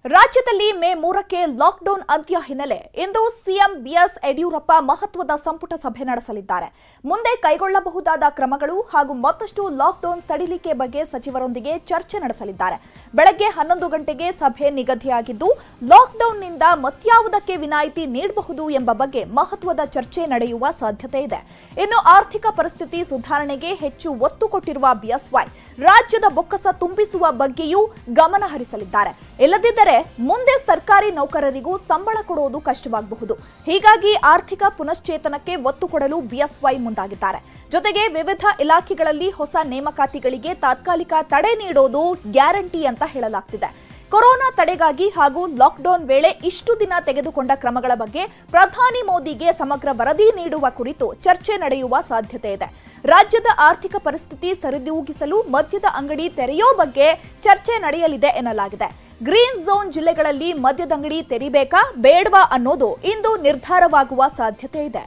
ರಾಜ್ಯದಲ್ಲಿ ಮೇ ಮೂರಕ್ಕೆ ಲಾಕ್ಡೌನ್ ಅಂತ್ಯ ಹಿನ್ನೆಲೆ ಇಂದು ಸಿಎಂ ಬಿಎಸ್ ಯಡಿಯೂರಪ್ಪ ಮಹತ್ವದ ಸಂಪುಟ ಸಭೆ ನಡೆಸಲಿದ್ದಾರೆ ಮುಂದೆ ಕೈಗೊಳ್ಳಬಹುದಾದ ಕ್ರಮಗಳು ಹಾಗೂ ಮತ್ತಷ್ಟು ಲಾಕ್ಡೌನ್ ಸಡಿಲಿಕೆ ಬಗ್ಗೆ ಸಚಿವರೊಂದಿಗೆ ಚರ್ಚೆ ನಡೆಸಲಿದ್ದಾರೆ ಬೆಳಗ್ಗೆ ಹನ್ನೊಂದು ಗಂಟೆಗೆ ಸಭೆ ನಿಗದಿಯಾಗಿದ್ದು ಲಾಕ್ಡೌನ್ನಿಂದ ಮತ್ಯಾವುದಕ್ಕೆ ವಿನಾಯಿತಿ ನೀಡಬಹುದು ಎಂಬ ಬಗ್ಗೆ ಮಹತ್ವದ ಚರ್ಚೆ ನಡೆಯುವ ಸಾಧ್ಯತೆ ಇದೆ ಇನ್ನು ಆರ್ಥಿಕ ಪರಿಸ್ಥಿತಿ ಸುಧಾರಣೆಗೆ ಹೆಚ್ಚು ಒತ್ತು ಕೊಟ್ಟಿರುವ ಬಿಎಸ್ವೈ ರಾಜ್ಯದ ಬೊಕ್ಕಸ ತುಂಬಿಸುವ ಬಗ್ಗೆಯೂ ಗಮನ ಹರಿಸಲಿದ್ದಾರೆ ಇಲ್ಲದಿದ್ದರೆ ಮುಂದೆ ಸರ್ಕಾರಿ ನೌಕರರಿಗೂ ಸಂಬಳ ಕೊಡುವುದು ಕಷ್ಟವಾಗಬಹುದು ಹೀಗಾಗಿ ಆರ್ಥಿಕ ಪುನಶ್ಚೇತನಕ್ಕೆ ಒತ್ತು ಕೊಡಲು ಬಿಎಸ್ವೈ ಮುಂದಾಗಿದ್ದಾರೆ ಜೊತೆಗೆ ವಿವಿಧ ಇಲಾಖೆಗಳಲ್ಲಿ ಹೊಸ ನೇಮಕಾತಿಗಳಿಗೆ ತಾತ್ಕಾಲಿಕ ತಡೆ ನೀಡೋದು ಗ್ಯಾರಂಟಿ ಅಂತ ಹೇಳಲಾಗ್ತಿದೆ ಕೊರೋನಾ ತಡೆಗಾಗಿ ಹಾಗೂ ಲಾಕ್ಡೌನ್ ವೇಳೆ ಇಷ್ಟು ದಿನ ತೆಗೆದುಕೊಂಡ ಕ್ರಮಗಳ ಬಗ್ಗೆ ಪ್ರಧಾನಿ ಮೋದಿಗೆ ಸಮಗ್ರ ವರದಿ ನೀಡುವ ಕುರಿತು ಚರ್ಚೆ ನಡೆಯುವ ಸಾಧ್ಯತೆ ಇದೆ ರಾಜ್ಯದ ಆರ್ಥಿಕ ಪರಿಸ್ಥಿತಿ ಸರಿದೂಗಿಸಲು ಮದ್ಯದ ಅಂಗಡಿ ತೆರೆಯೋ ಬಗ್ಗೆ ಚರ್ಚೆ ನಡೆಯಲಿದೆ ಎನ್ನಲಾಗಿದೆ ಗ್ರೀನ್ ಝೋನ್ ಜಿಲ್ಲೆಗಳಲ್ಲಿ ಮದ್ಯದಂಗಡಿ ತೆರಿಬೇಕಾ ಬೇಡವಾ ಅನ್ನೋದು ಇಂದು ನಿರ್ಧಾರವಾಗುವ ಸಾಧ್ಯತೆ ಇದೆ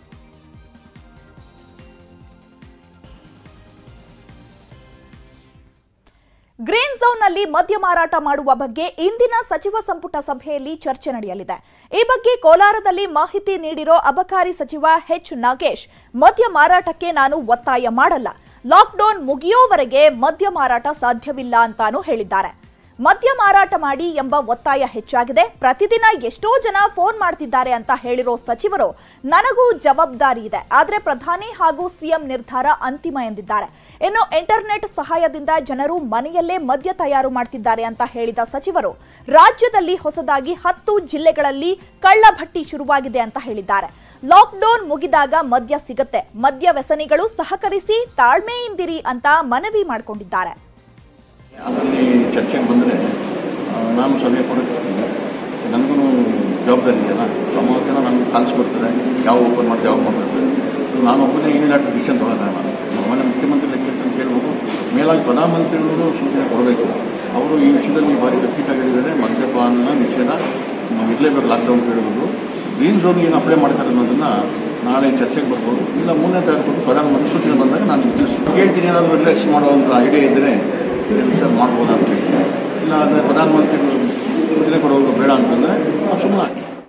ಗ್ರೀನ್ ಝೋನ್ನಲ್ಲಿ ಮದ್ಯ ಮಾರಾಟ ಮಾಡುವ ಬಗ್ಗೆ ಇಂದಿನ ಸಚಿವ ಸಂಪುಟ ಸಭೆಯಲ್ಲಿ ಚರ್ಚೆ ನಡೆಯಲಿದೆ ಈ ಬಗ್ಗೆ ಕೋಲಾರದಲ್ಲಿ ಮಾಹಿತಿ ನೀಡಿರೋ ಅಬಕಾರಿ ಸಚಿವ ಎಚ್ ನಾಗೇಶ್ ಮದ್ಯ ಮಾರಾಟಕ್ಕೆ ನಾನು ಒತ್ತಾಯ ಮಾಡಲ್ಲ ಲಾಕ್ಡೌನ್ ಮುಗಿಯೋವರೆಗೆ ಮದ್ಯ ಮಾರಾಟ ಸಾಧ್ಯವಿಲ್ಲ ಅಂತಾನೂ ಹೇಳಿದ್ದಾರೆ ಮದ್ಯ ಮಾರಾಟ ಮಾಡಿ ಎಂಬ ಒತ್ತಾಯ ಹೆಚ್ಚಾಗಿದೆ ಪ್ರತಿದಿನ ಎಷ್ಟೋ ಜನ ಫೋನ್ ಮಾಡ್ತಿದ್ದಾರೆ ಅಂತ ಹೇಳಿರೋ ಸಚಿವರು ನನಗೂ ಜವಾಬ್ದಾರಿ ಇದೆ ಆದ್ರೆ ಪ್ರಧಾನಿ ಹಾಗೂ ಸಿಎಂ ನಿರ್ಧಾರ ಅಂತಿಮ ಎಂದಿದ್ದಾರೆ ಇನ್ನು ಇಂಟರ್ನೆಟ್ ಸಹಾಯದಿಂದ ಜನರು ಮನೆಯಲ್ಲೇ ಮದ್ಯ ತಯಾರು ಮಾಡ್ತಿದ್ದಾರೆ ಅಂತ ಹೇಳಿದ ಸಚಿವರು ರಾಜ್ಯದಲ್ಲಿ ಹೊಸದಾಗಿ ಹತ್ತು ಜಿಲ್ಲೆಗಳಲ್ಲಿ ಕಳ್ಳಭಟ್ಟಿ ಶುರುವಾಗಿದೆ ಅಂತ ಹೇಳಿದ್ದಾರೆ ಲಾಕ್ಡೌನ್ ಮುಗಿದಾಗ ಮದ್ಯ ಸಿಗತ್ತೆ ಮದ್ಯ ವ್ಯಸನಿಗಳು ಸಹಕರಿಸಿ ತಾಳ್ಮೆಯಿಂದಿರಿ ಅಂತ ಮನವಿ ಮಾಡಿಕೊಂಡಿದ್ದಾರೆ ಅದರಲ್ಲಿ ಚರ್ಚೆಗೆ ಬಂದರೆ ನಾನು ಸಲಹೆ ಕೊಡೋಕ್ಕಿಲ್ಲ ನನಗೂ ಜವಾಬ್ದಾರಿ ಇದೆಯಲ್ಲ ಆ ಮೂಲಕ ನನಗೆ ಕಾಲ್ಸ್ ಬರ್ತದೆ ಯಾವ ಓಪನ್ ಮಾಡ್ತೀವಿ ಯಾವ ಮಾಡ್ತದೆ ನಾನು ಒಬ್ಬನೇ ಯೂನಿಲಾಟ್ ಡಿಸಿಷನ್ ತೊಗೊಳಕ್ಕಾಗಲ್ಲ ಮನೆ ಮುಖ್ಯಮಂತ್ರಿ ಲೆಕ್ಕ ಅಂತ ಹೇಳ್ಬೋದು ಮೇಲಾಗಿ ಪ್ರಧಾನಮಂತ್ರಿಗಳು ಸೂಚನೆ ಕೊಡಬೇಕು ಅವರು ಈ ವಿಷಯದಲ್ಲಿ ಭಾರಿ ಗಟ್ಟಿಟ ಹೇಳಿದ್ದಾರೆ ಮದ್ಯಪಾನ ನಿಷೇಧ ನಾವು ಇರಲೇಬೇಕು ಲಾಕ್ಡೌನ್ ಹೇಳುವುದು ಗ್ರೀನ್ ಝೋನ್ ಏನು ಅಪ್ಲೈ ಮಾಡ್ತಾರೆ ಅನ್ನೋದನ್ನ ನಾಳೆ ಚರ್ಚೆಗೆ ಬರ್ಬೋದು ಇಲ್ಲ ಮೂರನೇ ತಾರೀಕು ಪ್ರಧಾನಮಂತ್ರಿ ಸೂಚನೆ ಬಂದಾಗ ನಾನು ತಿಳಿಸ್ತೀನಿ ಕೇಳ್ತೀನಿ ಏನಾದರೂ ರಿಲ್ಯಾಕ್ಸ್ ಮಾಡುವಂಥ ಐಡಿಯಾ ಇದ್ದರೆ ಸರ್ ಮಾಡ್ಬೋದು ಅಂತ ಹೇಳಿ ಇಲ್ಲ ಅಂದರೆ ಪ್ರಧಾನಮಂತ್ರಿಗಳು ಸೂಚನೆ ಕೊಡೋದು ಬೇಡ ಅಂತಂದರೆ ನಾವು ಸುಮ್ಮನೆ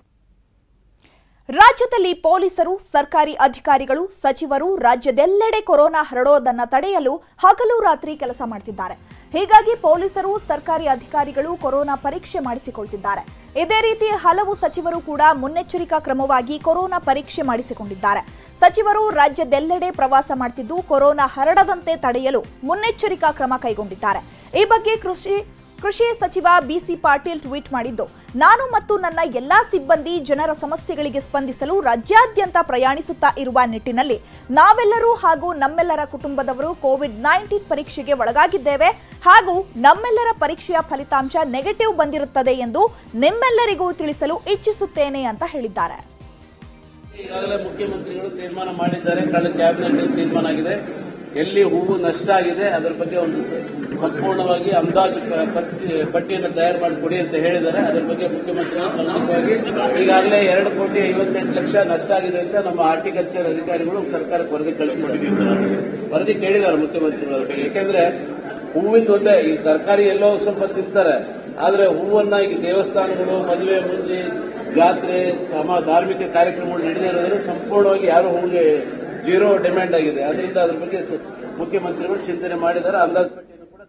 ರಾಜ್ಯದಲ್ಲಿ ಪೊಲೀಸರು ಸರ್ಕಾರಿ ಅಧಿಕಾರಿಗಳು ಸಚಿವರು ರಾಜ್ಯದೆಲ್ಲೆಡೆ ಕೊರೋನಾ ಹರಡೋದನ್ನ ತಡೆಯಲು ಹಗಲು ರಾತ್ರಿ ಕೆಲಸ ಮಾಡ್ತಿದ್ದಾರೆ ಹೀಗಾಗಿ ಪೊಲೀಸರು ಸರ್ಕಾರಿ ಅಧಿಕಾರಿಗಳು ಕೊರೋನಾ ಪರೀಕ್ಷೆ ಮಾಡಿಸಿಕೊಳ್ತಿದ್ದಾರೆ ಇದೇ ರೀತಿ ಹಲವು ಸಚಿವರು ಕೂಡ ಮುನ್ನೆಚ್ಚರಿಕಾ ಕ್ರಮವಾಗಿ ಕೊರೋನಾ ಪರೀಕ್ಷೆ ಮಾಡಿಸಿಕೊಂಡಿದ್ದಾರೆ ಸಚಿವರು ರಾಜ್ಯದೆಲ್ಲೆಡೆ ಪ್ರವಾಸ ಮಾಡ್ತಿದ್ದು ಕೊರೋನಾ ಹರಡದಂತೆ ತಡೆಯಲು ಮುನ್ನೆಚ್ಚರಿಕಾ ಕ್ರಮ ಕೈಗೊಂಡಿದ್ದಾರೆ ಈ ಬಗ್ಗೆ ಕೃಷಿ ಕೃಷಿ ಸಚಿವ ಬಿಸಿ ಪಾಟೀಲ್ ಟ್ವೀಟ್ ಮಾಡಿದ್ದು ನಾನು ಮತ್ತು ನನ್ನ ಎಲ್ಲಾ ಸಿಬ್ಬಂದಿ ಜನರ ಸಮಸ್ಯೆಗಳಿಗೆ ಸ್ಪಂದಿಸಲು ರಾಜ್ಯಾದ್ಯಂತ ಪ್ರಯಾಣಿಸುತ್ತಾ ಇರುವ ನಿಟ್ಟಿನಲ್ಲಿ ನಾವೆಲ್ಲರೂ ಹಾಗೂ ನಮ್ಮೆಲ್ಲರ ಕುಟುಂಬದವರು ಕೋವಿಡ್ ನೈನ್ಟೀನ್ ಪರೀಕ್ಷೆಗೆ ಒಳಗಾಗಿದ್ದೇವೆ ಹಾಗೂ ನಮ್ಮೆಲ್ಲರ ಪರೀಕ್ಷೆಯ ಫಲಿತಾಂಶ ನೆಗೆಟಿವ್ ಬಂದಿರುತ್ತದೆ ಎಂದು ನಿಮ್ಮೆಲ್ಲರಿಗೂ ತಿಳಿಸಲು ಇಚ್ಛಿಸುತ್ತೇನೆ ಅಂತ ಹೇಳಿದ್ದಾರೆ ಈಗಾಗಲೇ ಮುಖ್ಯಮಂತ್ರಿಗಳು ತೀರ್ಮಾನ ಮಾಡಿದ್ದಾರೆ ಕಳೆದ ಕ್ಯಾಬಿನೆಟ್ ತೀರ್ಮಾನ ಆಗಿದೆ ಎಲ್ಲಿ ಹೂವು ನಷ್ಟ ಆಗಿದೆ ಅದರ ಬಗ್ಗೆ ಒಂದು ಸ- ಸಂಪೂರ್ಣವಾಗಿ ಅಂದಾಜು ಪ- ಪಟ್ಟಿ- ಪಟ್ಟಿಯನ್ನು ತಯಾರು ಮಾಡಿ ಕೊಡಿ ಅಂತ ಹೇಳಿದ್ದಾರೆ ಅದರ ಬಗ್ಗೆ ಮುಖ್ಯಮಂತ್ರಿಗಳು ಪ್ರಮುಖವಾಗಿ ಈಗಾಗಲೇ ಎರಡು ಕೋಟಿ ಐವತ್ತೆಂಟು ಲಕ್ಷ ನಷ್ಟ ಆಗಿದೆ ಅಂತ ನಮ್ಮ ಹಾರ್ಟಿಕಲ್ಚರ್ ಅಧಿಕಾರಿಗಳು ಸರ್ಕಾರಕ್ಕೆ ವರದಿ ಕಳಿಸಿದ್ದಾರೆ ವರದಿ ಕೇಳಿದ್ದಾರೆ ಮುಖ್ಯಮಂತ್ರಿಗಳು ಅದರ ಬಗ್ಗೆ. ಯಾಕೆಂದ್ರೆ ಹೂವಿಂದ ಒಂದೇ ಈ ತರಕಾರಿ ಎಲ್ಲೋ ಸ್ವಲ್ಪ ತಿಂತಾರೆ ಆದ್ರೆ ಹೂವನ್ನ ಈಗ ದೇವಸ್ಥಾನಗಳು ಮದುವೆ ಮುಂಜಿ ಜಾತ್ರೆ ಸಮ ಧಾರ್ಮಿಕ ಕಾರ್ಯಕ್ರಮಗಳು ನಡೆದೇ ಇರೋದ್ರೆ ಸಂಪೂರ್ಣವಾಗಿ ಯಾರು ಹೂವಿಗೆ ಜೀರೋ ಡಿಮ್ಯಾಂಡ್ ಆಗಿದೆ ಅದರಿಂದ ಅದ್ರ ಬಗ್ಗೆ ಸ- ಮುಖ್ಯಮಂತ್ರಿಗಳು ಚಿಂತನೆ ಮಾಡಿದ್ದಾರೆ ಅಂದಾಜು ಪಟ್ಟಿಯನ್ನು ಕೂಡ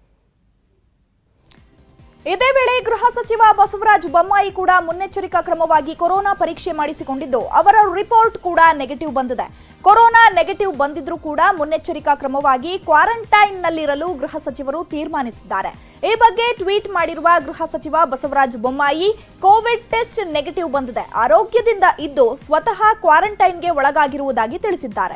ಇದೇ ವೇಳೆ ಗೃಹ ಸಚಿವ ಬಸವರಾಜ ಬೊಮ್ಮಾಯಿ ಕೂಡ ಮುನ್ನೆಚ್ಚರಿಕಾ ಕ್ರಮವಾಗಿ ಕೊರೋನಾ ಪರೀಕ್ಷೆ ಮಾಡಿಸಿಕೊಂಡಿದ್ದು ಅವರ ರಿಪೋರ್ಟ್ ಕೂಡ ನೆಗೆಟಿವ್ ಬಂದಿದೆ ಕೊರೋನಾ ನೆಗೆಟಿವ್ ಬಂದಿದ್ರೂ ಕೂಡ ಮುನ್ನೆಚ್ಚರಿಕಾ ಕ್ರಮವಾಗಿ ಕ್ವಾರಂಟೈನ್ನಲ್ಲಿರಲು ಗೃಹ ಸಚಿವರು ತೀರ್ಮಾನಿಸಿದ್ದಾರೆ ಈ ಬಗ್ಗೆ ಟ್ವೀಟ್ ಮಾಡಿರುವ ಗೃಹ ಸಚಿವ Basavaraj Bommai COVID test negative ಬಂದಿದೆ ಆರೋಗ್ಯದಿಂದ ಇದ್ದು ಸ್ವತಃ ಕ್ವಾರಂಟೈನ್ಗೆ ಒಳಗಾಗಿರುವುದಾಗಿ ತಿಳಿಸಿದ್ದಾರೆ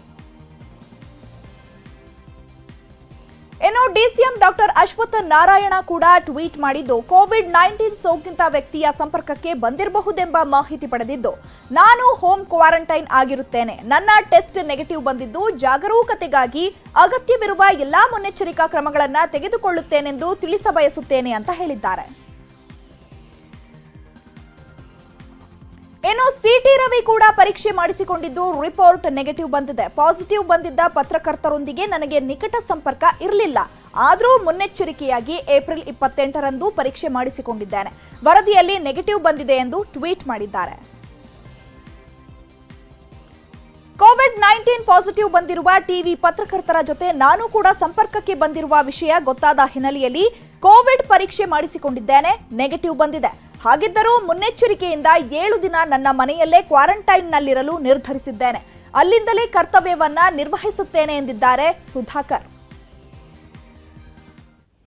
ಇನ್ನು ಡಿಸಿಎಂ ಡಾಕ್ಟರ್ ಅಶ್ವಥ್ ನಾರಾಯಣ ಕೂಡ ಟ್ವೀಟ್ ಮಾಡಿದ್ದು ಕೋವಿಡ್ ನೈನ್ಟೀನ್ ಸೋಂಕಿತ ವ್ಯಕ್ತಿಯ ಸಂಪರ್ಕಕ್ಕೆ ಬಂದಿರಬಹುದೆಂಬ ಮಾಹಿತಿ ಪಡೆದಿದ್ದು ನಾನು ಹೋಮ್ ಕ್ವಾರಂಟೈನ್ ಆಗಿರುತ್ತೇನೆ ನನ್ನ ಟೆಸ್ಟ್ ನೆಗೆಟಿವ್ ಬಂದಿದ್ದು ಜಾಗರೂಕತೆಗಾಗಿ ಅಗತ್ಯವಿರುವ ಎಲ್ಲಾ ಮುನ್ನೆಚ್ಚರಿಕಾ ಕ್ರಮಗಳನ್ನು ತೆಗೆದುಕೊಳ್ಳುತ್ತೇನೆಂದು ತಿಳಿಸಬಯಸುತ್ತೇನೆ ಅಂತ ಹೇಳಿದ್ದಾರೆ ಇನ್ನು ಸಿಟಿ ರವಿ ಕೂಡ ಪರೀಕ್ಷೆ ಮಾಡಿಸಿಕೊಂಡಿದ್ದು ರಿಪೋರ್ಟ್ ನೆಗೆಟಿವ್ ಬಂದಿದೆ ಪಾಸಿಟಿವ್ ಬಂದಿದ್ದ ಪತ್ರಕರ್ತರೊಂದಿಗೆ ನನಗೆ ನಿಕಟ ಸಂಪರ್ಕ ಇರಲಿಲ್ಲ ಆದರೂ ಮುನ್ನೆಚ್ಚರಿಕೆಯಾಗಿ ಏಪ್ರಿಲ್ ಇಪ್ಪತ್ತೆಂಟರಂದು ಪರೀಕ್ಷೆ ಮಾಡಿಸಿಕೊಂಡಿದ್ದೇನೆ ವರದಿಯಲ್ಲಿ ನೆಗೆಟಿವ್ ಬಂದಿದೆ ಎಂದು ಟ್ವೀಟ್ ಮಾಡಿದ್ದಾರೆ ಕೋವಿಡ್ ನೈನ್ಟೀನ್ ಪಾಸಿಟಿವ್ ಬಂದಿರುವ ಟಿವಿ ಪತ್ರಕರ್ತರ ಜೊತೆ ನಾನು ಕೂಡ ಸಂಪರ್ಕಕ್ಕೆ ಬಂದಿರುವ ವಿಷಯ ಗೊತ್ತಾದ ಹಿನ್ನೆಲೆಯಲ್ಲಿ ಕೋವಿಡ್ ಪರೀಕ್ಷೆ ಮಾಡಿಸಿಕೊಂಡಿದ್ದೇನೆ ನೆಗೆಟಿವ್ ಬಂದಿದೆ ಹಾಗಿದ್ದರೂ ಮುನ್ನೆಚ್ಚರಿಕೆಯಿಂದ ಏಳು ದಿನ ನನ್ನ ಮನೆಯಲ್ಲೇ ಕ್ವಾರಂಟೈನ್ನಲ್ಲಿರಲು ನಿರ್ಧರಿಸಿದ್ದೇನೆ ಅಲ್ಲಿಂದಲೇ ಕರ್ತವ್ಯವನ್ನ ನಿರ್ವಹಿಸುತ್ತೇನೆ ಎಂದಿದ್ದಾರೆ ಸುಧಾಕರ್